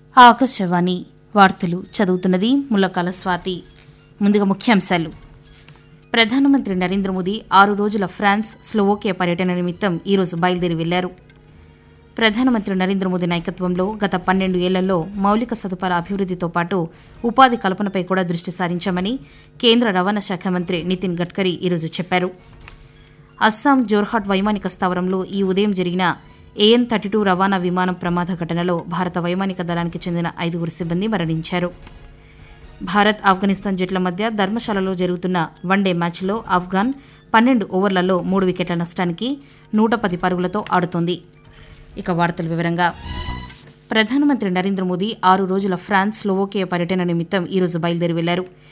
ఆకాశవాణి వార్తలు చదువుతున్నది ముల్లకాల స్వాతి ముందుగా ముఖ్యాంశాలు ప్రధానమంత్రి నరేంద్ర మోదీ ఆరు రోజుల ఫ్రాన్స్ స్లోవోకియా పర్యటన నిమిత్తం ఈరోజు బయలుదేరి వెళ్లారు ప్రధానమంత్రి నరేంద్ర మోదీ నాయకత్వంలో గత పన్నెండు ఏళ్లలో మౌలిక సదుపాయాల అభివృద్దితో పాటు ఉపాధి కల్పనపై కూడా దృష్టి సారించామని కేంద్ర రవాణా శాఖ మంత్రి నితిన్ గడ్కరీ ఈరోజు చెప్పారు అస్సాం జోర్హాట్ వైమానిక స్థావరంలో ఈ ఉదయం జరిగిన ఏఎన్ థర్టీ టూ రవాణా విమానం ప్రమాద ఘటనలో భారత వైమానిక దళానికి చెందిన ఐదుగురు సిబ్బంది మరణించారు భారత్ ఆఫ్ఘనిస్తాన్ జట్ల మధ్య ధర్మశాలలో జరుగుతున్న వన్డే మ్యాచ్లో ఆఫ్ఘాన్ పన్నెండు ఓవర్లలో మూడు వికెట్ల నష్టానికి నూట పది పరుగులతో ఆడుతోంది ఇక వార్తల వివరంగా ప్రధానమంత్రి నరేంద్ర మోదీ ఆరు రోజుల ఫ్రాన్స్ స్లోవోకియా పర్యటన నిమిత్తం ఈరోజు బయలుదేరి వెళ్లారు